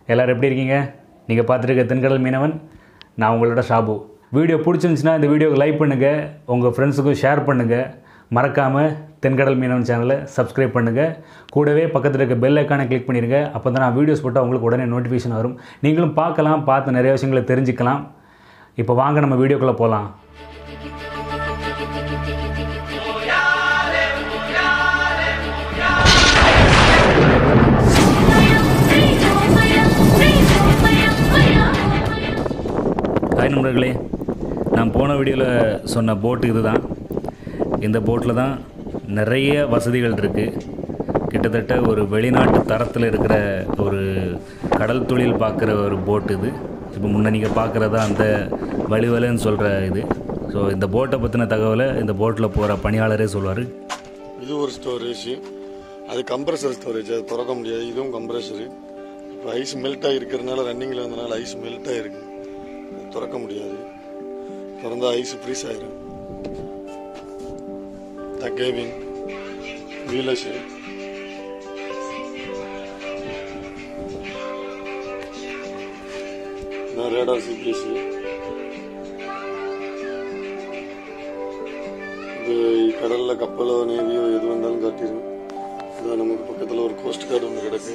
எல்லோரும் எப்படி இருக்கீங்க நீங்கள் பார்த்துருக்க தென்கடல் மீனவன் நான் உங்களோட ஷாபு வீடியோ பிடிச்சிருந்துச்சுன்னா இந்த வீடியோக்கு லைக் பண்ணுங்கள் உங்கள் ஃப்ரெண்ட்ஸுக்கும் ஷேர் பண்ணுங்கள் மறக்காமல் தென்கடல் மீனவன் சேனலை சப்ஸ்கிரைப் பண்ணுங்கள் கூடவே பக்கத்தில் இருக்க பெல் ஐக்கானை கிளிக் பண்ணிடுங்க அப்போ தான் நான் வீடியோஸ் போட்டால் உங்களுக்கு உடனே நோட்டிஃபிகேஷன் வரும் நீங்களும் பார்க்கலாம் பார்த்து நிறைய விஷயங்களை தெரிஞ்சுக்கலாம் இப்போ வாங்க நம்ம வீடியோக்குள்ளே போகலாம் ஹாய் நண்பர்களே நான் போன வீடியோவில் சொன்ன போட்டு இதுதான் இந்த போட்டில் தான் நிறைய வசதிகள் இருக்குது கிட்டத்தட்ட ஒரு வெளிநாட்டு தரத்தில் இருக்கிற ஒரு கடல் தொழில் பார்க்குற ஒரு போட் இது இப்போ முன்ன நீங்கள் பார்க்குறதா அந்த வழிவலைன்னு சொல்கிற இது ஸோ இந்த போட்டை பற்றின தகவலை இந்த போட்டில் போகிற பணியாளரே சொல்வார் இது ஒரு ஸ்டோரேஜ் அது கம்ப்ரஸர் ஸ்டோரேஜ் அது திறக்க முடியாது இதுவும் கம்ப்ரஸரு இப்போ ஐஸ் மெல்ட் ஆகிருக்கிறதுனால ரன்னிங்கில் இருந்தனால ஐஸ் மெல்ட் ஆகிருக்கு அது திறக்க முடியாது திறந்தா ஐஸ் ஃப்ரீஸ் ஆயிரும் த கேபின் வீலர்ஸு ரேடார் சிபிஎஸ் இது கடல்ல கப்பலோ நேவியோ எது வந்தாலும் காட்டிடும் இதான் நமக்கு பக்கத்துல ஒரு கோஸ்ட் கார்டு ஒன்று கிடக்கு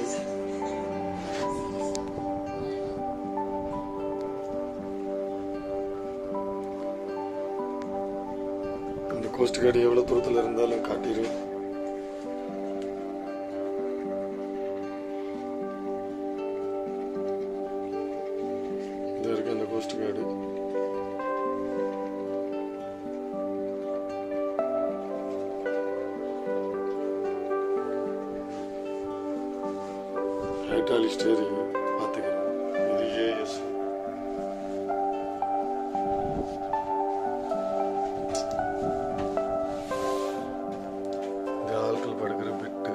அந்த கோஸ்ட் கார்டு எவ்வளவு தூரத்துல இருந்தாலும் காட்டிடும் இது இருக்கு அந்த கோஸ்ட் கார்டு ஹைட்ராலிக் ஸ்டேரிங் பார்த்துக்கிறேன் இது ஏஎஸ் இந்த ஆட்கள் படுக்கிற பெட்டு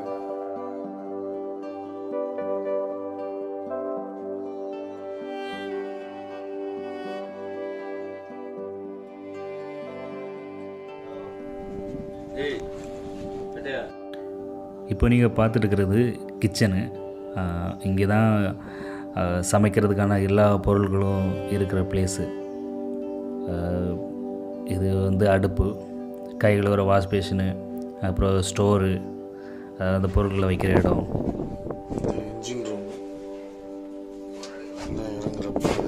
இப்போ நீங்கள் பார்த்துட்டு இருக்கிறது கிச்சனு இங்கே தான் ஆஹ், சமைக்கிறதுக்கான எல்லா பொருள்களும் இருக்கிற பிளேஸு இது வந்து அடுப்பு கை கழுவுற வாஷ் பேஷனு அப்புறம் ஸ்டோரு அந்த பொருட்களை வைக்கிற இடம் இன்ஜின் ரூம் இறங்குற பாதை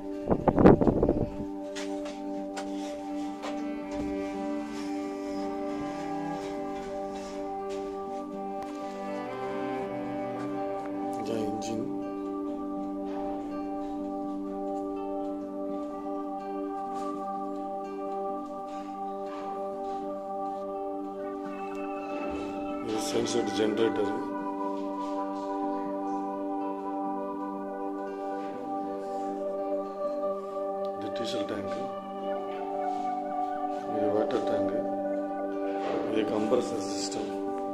இதான் இன்ஜின் இது சென்சர்ட் ஜென்ரேட்டர் இது டீசல் டேங்க் இது வாட்டர் டேங்க் இது கம்ப்ரஸர் சிஸ்டம்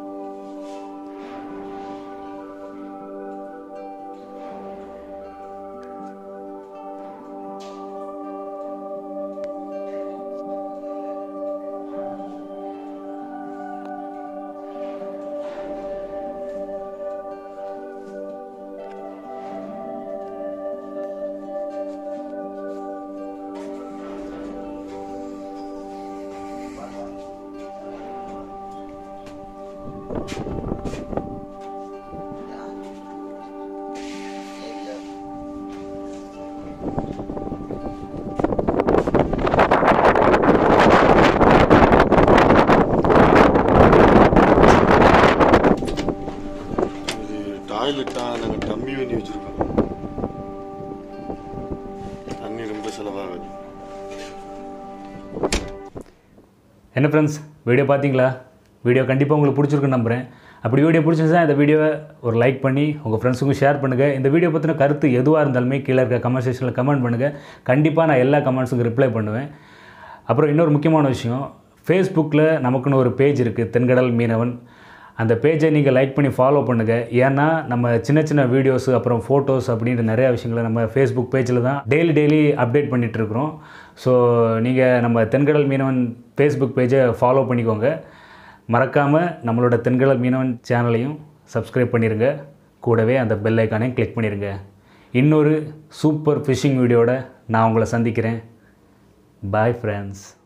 இது டாய்லெட்டா நாங்கள் டம்மி பண்ணி வச்சிருக்கோம் தண்ணி ரொம்ப செலவாகுது என்ன ஃப்ரெண்ட்ஸ் வீடியோ பார்த்தீங்களா வீடியோ கண்டிப்பாக உங்களுக்கு பிடிச்சிருக்குன்னு நம்புகிறேன் அப்படி வீடியோ பிடிச்சிருந்தா இந்த வீடியோவை ஒரு லைக் பண்ணி உங்கள் ஃப்ரெண்ட்ஸுக்கும் ஷேர் பண்ணுங்கள் இந்த வீடியோ பற்றின கருத்து எதுவாக இருந்தாலுமே கீழே இருக்க கமெண்ட் செக்ஷனில் கமெண்ட் பண்ணுங்கள் கண்டிப்பாக நான் எல்லா கமெண்ட்ஸுக்கும் ரிப்ளை பண்ணுவேன் அப்புறம் இன்னொரு முக்கியமான விஷயம் ஃபேஸ்புக்கில் நமக்குன்னு ஒரு பேஜ் இருக்குது தென்கடல் மீனவன் அந்த பேஜை நீங்கள் லைக் பண்ணி ஃபாலோ பண்ணுங்கள் ஏன்னா நம்ம சின்ன சின்ன வீடியோஸ் அப்புறம் ஃபோட்டோஸ் அப்படின்ற நிறைய விஷயங்களை நம்ம ஃபேஸ்புக் பேஜில் தான் டெய்லி டெய்லி அப்டேட் பண்ணிகிட்டு இருக்கிறோம் ஸோ நீங்கள் நம்ம தென்கடல் மீனவன் ஃபேஸ்புக் பேஜை ஃபாலோ பண்ணிக்கோங்க மறக்காமல் நம்மளோட தென்கடல் மீனவன் சேனலையும் சப்ஸ்கிரைப் பண்ணிடுங்க கூடவே அந்த பெல் ஐக்கானையும் கிளிக் பண்ணிடுங்க இன்னொரு சூப்பர் ஃபிஷிங் வீடியோட நான் உங்களை சந்திக்கிறேன் பாய் ஃப்ரெண்ட்ஸ்